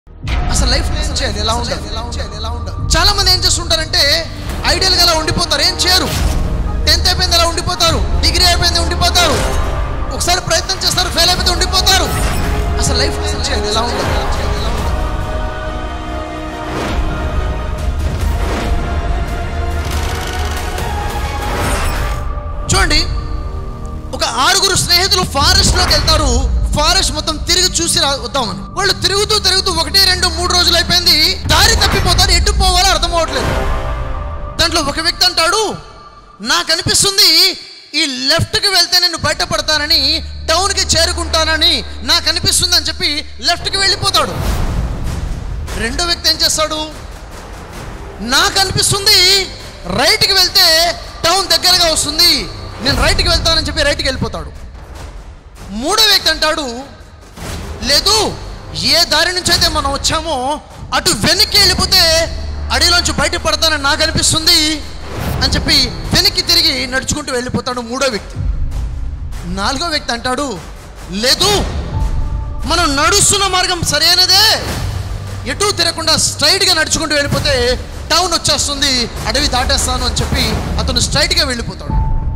అసలు లైఫ్ ఏం చేయాలి ఎలా ఉండాలి ఎలా ఉండాలి ఎలా ఉండాలి చాలా మంది ఏం చేస్తుంటారంటే ఐడియల్ గా అలా ఉండిపోతారు ఏం చేయరు టెన్త్ అయిపోయింది అలా ఉండిపోతారు డిగ్రీ అయిపోయింది ఉండిపోతారు ఒకసారి ప్రయత్నం చేస్తారు ఫెయిల్ అయిపోతే ఉండిపోతారు అసలు లైఫ్ ఏం చేయాలి ఎలా ఉండాలి ఎలా ఉండాలి? ఎలా ఉండాలి? చూడండి ఒక ఆరుగురు స్నేహితులు ఫారెస్ట్ లోకి వెళ్తారు ఫారెస్ట్ మొత్తం తిరిగి చూసి రా- వద్దామని వాళ్ళు తిరుగుతూ తిరుగుతూ ఒకటి రెండు మూడు రోజులు అయిపోయింది దారి తప్పిపోతారు ఎటు పోవాలో అర్థం అవ్వట్లేదు దాంట్లో ఒక వ్యక్తి అంటాడు నాకు అనిపిస్తుంది ఈ లెఫ్ట్కి వెళ్తే నేను బయటపడతానని టౌన్కి చేరుకుంటానని నాకు అనిపిస్తుంది అని చెప్పి లెఫ్ట్కి వెళ్ళిపోతాడు రెండో వ్యక్తి ఏం చేస్తాడు నాకు అనిపిస్తుంది రైట్కి వెళ్తే టౌన్ దగ్గరగా వస్తుంది నేను రైట్కి వెళ్తానని చెప్పి రైట్కి వెళ్ళిపోతాడు మూడో వ్యక్తి అంటాడు లేదు ఏ దారి నుంచి అయితే మనం వచ్చామో అటు వెనక్కి వెళ్ళిపోతే అడవిలోంచి బయటపడతానని నాకు అనిపిస్తుంది అని చెప్పి వెనక్కి తిరిగి నడుచుకుంటూ వెళ్ళిపోతాడు మూడో వ్యక్తి నాలుగో వ్యక్తి అంటాడు లేదు మనం నడుస్తున్న మార్గం సరైనదే ఎటు తిరగకుండా స్ట్రైట్గా నడుచుకుంటూ వెళ్ళిపోతే టౌన్ వచ్చేస్తుంది అడవి దాటేస్తాను అని చెప్పి అతను స్ట్రైట్గా వెళ్ళిపోతాడు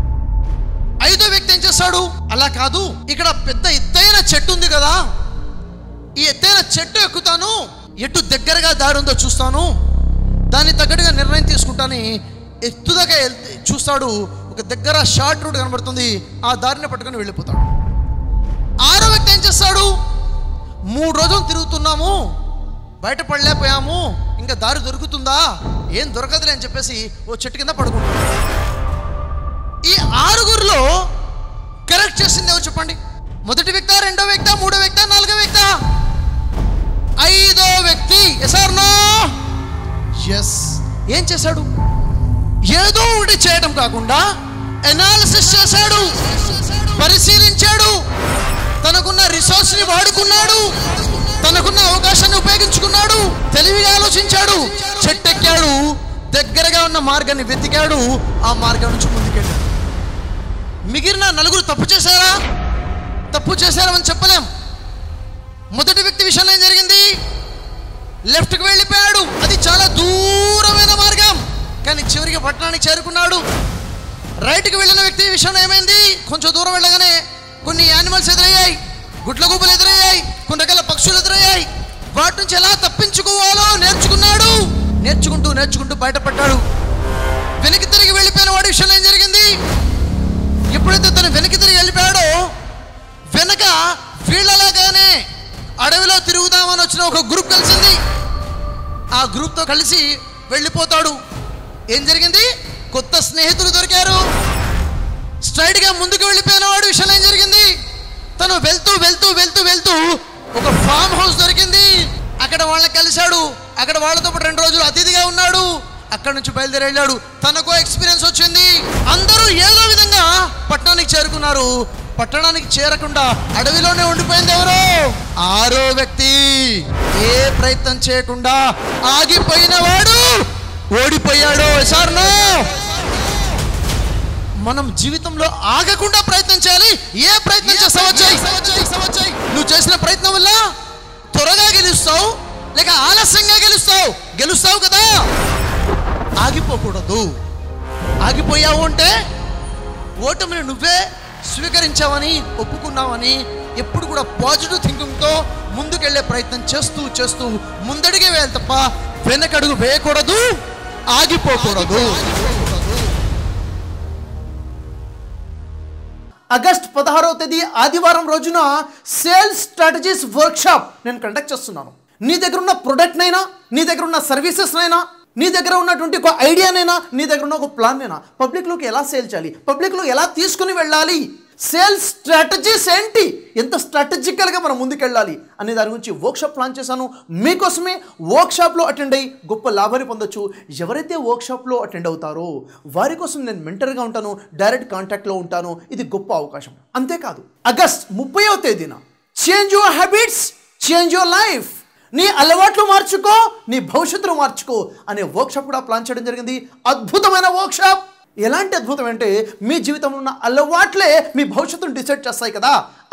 ఐదో వ్యక్తి ఏం చేస్తాడు అలా కాదు ఇక్కడ పెద్ద ఎత్తైన చెట్టు ఉంది కదా ఈ ఎత్తైన చెట్టు ఎక్కుతాను ఎటు దగ్గరగా దారి ఉందో చూస్తాను దాన్ని తగ్గట్టుగా నిర్ణయం తీసుకుంటాని ఎత్తుదాకా వెళ్తే చూస్తాడు ఒక దగ్గర షార్ట్ రూట్ కనబడుతుంది ఆ దారిని పట్టుకొని వెళ్ళిపోతాడు ఆరో వ్యక్తి ఏం చేస్తాడు మూడు రోజులు తిరుగుతున్నాము బయటపడలేకపోయాము ఇంకా దారి దొరుకుతుందా ఏం దొరకదులే అని చెప్పేసి ఓ చెట్టు కింద పడుకుంటాడు ఈ ఆరుగురిలో కరెక్ట్ చేసింది ఎవరు చెప్పండి మొదటి వ్యక్తి రెండో వ్యక్తి మూడో వ్యక్తి నాలుగో వ్యక్తి ఐదో వ్యక్తి ఎసార్నో ఎస్ ఏం చేశాడు ఏదో ఒకటి చేయడం కాకుండా ఎనాలిసిస్ చేశాడు పరిశీలించాడు తనకున్న రిసోర్స్ ని వాడుకున్నాడు తనకున్న అవకాశాన్ని ఉపయోగించుకున్నాడు తెలివిగా ఆలోచించాడు చెట్టెక్కాడు దగ్గరగా ఉన్న మార్గాన్ని వెతికాడు ఆ మార్గం నుంచి ముందుకెళ్ళాడు మిగిలిన నలుగురు తప్పు చేశారా తప్పు చేశారని చెప్పలేం మొదటి వ్యక్తి విషయంలో ఏం జరిగింది లెఫ్ట్కి వెళ్ళిపోయాడు అది చాలా దూరమైన మార్గం కానీ చివరికి పట్టణానికి చేరుకున్నాడు రైట్కి వెళ్ళిన వ్యక్తి విషయంలో ఏమైంది కొంచెం దూరం వెళ్ళగానే కొన్ని యానిమల్స్ ఎదురయ్యాయి గుడ్ల గుబ్బలు ఎదురయ్యాయి కొన్ని రకాల పక్షులు ఎదురయ్యాయి వాటి నుంచి ఎలా తప్పించుకోవాలో నేర్చుకున్నాడు నేర్చుకుంటూ నేర్చుకుంటూ బయటపడ్డాడు వెనక్కి తిరిగి వెళ్ళిపోయిన వాడి విషయంలో ఏం జరిగింది ఎప్పుడైతే తను వెనక్కి తిరిగి వెళ్ళిపోయాడో వెనక వీళ్ళలాగానే అడవిలో తిరుగుదామని వచ్చిన ఒక గ్రూప్ కలిసింది ఆ గ్రూప్తో కలిసి వెళ్ళిపోతాడు ఏం జరిగింది కొత్త స్నేహితులు దొరికారు స్ట్రైట్గా ముందుకు వెళ్ళిపోయిన వాడు విషయం ఏం జరిగింది తను వెళ్తూ వెళ్తూ వెళ్తూ వెళ్తూ ఒక ఫామ్ హౌస్ దొరికింది అక్కడ వాళ్ళని కలిశాడు అక్కడ వాళ్ళతో పాటు రెండు రోజులు అతిథిగా ఉన్నాడు అక్కడ నుంచి బయలుదేరి వెళ్ళాడు తనకు ఎక్స్పీరియన్స్ వచ్చింది అందరూ ఏదో విధంగా పట్టణానికి చేరుకున్నారు పట్టణానికి చేరకుండా అడవిలోనే ఉండిపోయింది ఎవరు ఆరో వ్యక్తి ఏ ప్రయత్నం చేయకుండా ఆగిపోయిన వాడు ఓడిపోయాడు సార్ను మనం జీవితంలో ఆగకుండా ప్రయత్నం చేయాలి ఏ ప్రయత్నం చేస్తావో చేయి నువ్వు చేసిన ప్రయత్నం వల్ల త్వరగా గెలుస్తావు లేక ఆలస్యంగా గెలుస్తావు గెలుస్తావు కదా ఆగిపోకూడదు ఆగిపోయావు అంటే ఓటమిని నువ్వే స్వీకరించావని ఒప్పుకున్నావని ఎప్పుడు కూడా పాజిటివ్ థింకింగ్తో ముందుకెళ్లే ప్రయత్నం చేస్తూ చేస్తూ ముందడిగే వేయాలి తప్ప వెనకడుగు వేయకూడదు ఆగిపోకూడదు ఆగస్ట్ పదహారవ తేదీ ఆదివారం రోజున సేల్స్ స్ట్రాటజీస్ వర్క్షాప్ నేను కండక్ట్ చేస్తున్నాను నీ దగ్గర ఉన్న ప్రొడక్ట్నైనా నీ దగ్గర ఉన్న సర్వీసెస్నైనా నీ దగ్గర ఉన్నటువంటి ఒక ఐడియానైనా నీ దగ్గర ఉన్న ఒక ప్లాన్నైనా పబ్లిక్లోకి ఎలా సేల్ చేయాలి పబ్లిక్లో ఎలా తీసుకుని వెళ్ళాలి సేల్స్ స్ట్రాటజీస్ ఏంటి ఎంత స్ట్రాటజికల్గా మనం ముందుకెళ్ళాలి అనే దాని గురించి వర్క్షాప్ ప్లాన్ చేశాను మీకోసమే వర్క్షాప్లో అటెండ్ అయ్యి గొప్ప లాభాన్ని పొందొచ్చు ఎవరైతే వర్క్షాప్లో అటెండ్ అవుతారో వారి కోసం నేను మెంటర్గా ఉంటాను డైరెక్ట్ కాంటాక్ట్లో ఉంటాను ఇది గొప్ప అవకాశం అంతేకాదు ఆగస్ట్ ముప్పైవ తేదీన change your habits change your life నీ అలవాట్లు మార్చుకో నీ భవిష్యత్తును మార్చుకో అనే వర్క్షాప్ కూడా ప్లాన్ చేయడం జరిగింది అద్భుతమైన వర్క్షాప్ ఎలాంటి అద్భుతం అంటే మీ జీవితంలో ఉన్న అలవాట్లే మీ భవిష్యత్తును డిసైడ్ చేస్తాయి కదా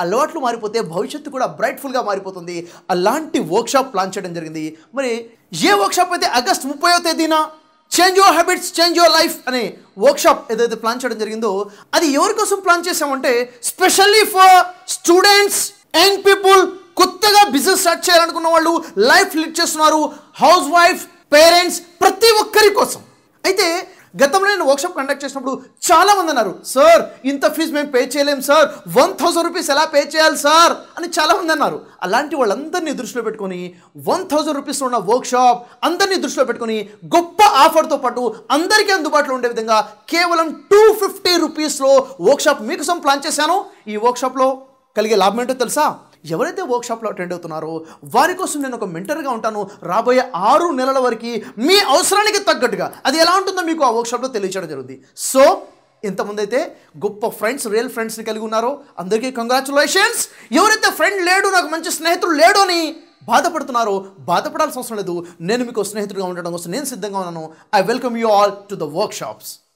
అలవాట్లు మారిపోతే భవిష్యత్తు కూడా బ్రైట్ఫుల్గా మారిపోతుంది అలాంటి వర్క్షాప్ ప్లాన్ చేయడం జరిగింది మరి ఏ వర్క్షాప్ అయితే ఆగస్ట్ ముప్పైవ తేదీన change your habits change your life అనే వర్క్షాప్ ఏదైతే ప్లాన్ చేయడం జరిగిందో అది ఎవరి కోసం ప్లాన్ చేసామంటే specially for students young people కొత్తగా బిజినెస్ స్టార్ట్ చేయాలనుకున్న వాళ్ళు లైఫ్ లీడ్ చేస్తున్నారు హౌస్ వైఫ్ పేరెంట్స్ ప్రతి ఒక్కరి కోసం అయితే గతంలో నేను వర్క్షాప్ కండక్ట్ చేసినప్పుడు చాలా మంది అన్నారు సార్ ఇంత ఫీజు మేము పే చేయలేం సార్ వన్ థౌసండ్ రూపీస్ ఎలా పే చేయాలి సార్ అని చాలా మంది అన్నారు అలాంటి వాళ్ళందరినీ దృష్టిలో పెట్టుకొని వన్ థౌసండ్ రూపీస్ ఉన్న వర్క్షాప్ అందరినీ దృష్టిలో పెట్టుకొని గొప్ప ఆఫర్తో పాటు అందరికీ అందుబాటులో ఉండే విధంగా కేవలం టూ ఫిఫ్టీ రూపీస్లో వర్క్షాప్ మీకోసం ప్లాన్ చేశాను ఈ వర్క్షాప్లో కలిగే లాభం ఏంటో తెలుసా ఎవరైతే వర్క్షాప్లో అటెండ్ అవుతున్నారో వారి కోసం నేను ఒక మెంటర్గా ఉంటాను రాబోయే ఆరు నెలల వరకు మీ అవసరానికి తగ్గట్టుగా అది ఎలా ఉంటుందో మీకు ఆ వర్క్షాప్లో తెలియచేయడం జరుగుతుంది సో ఇంతమంది అయితే గొప్ప ఫ్రెండ్స్ రియల్ ఫ్రెండ్స్ని కలిగి ఉన్నారో అందరికీ కంగ్రాచులేషన్స్ ఎవరైతే ఫ్రెండ్ లేడు నాకు మంచి స్నేహితుడు లేడు అని బాధపడుతున్నారో బాధపడాల్సిన అవసరం లేదు నేను మీకు స్నేహితుడిగా ఉండడం కోసం నేను సిద్ధంగా ఉన్నాను I welcome you all to the work shops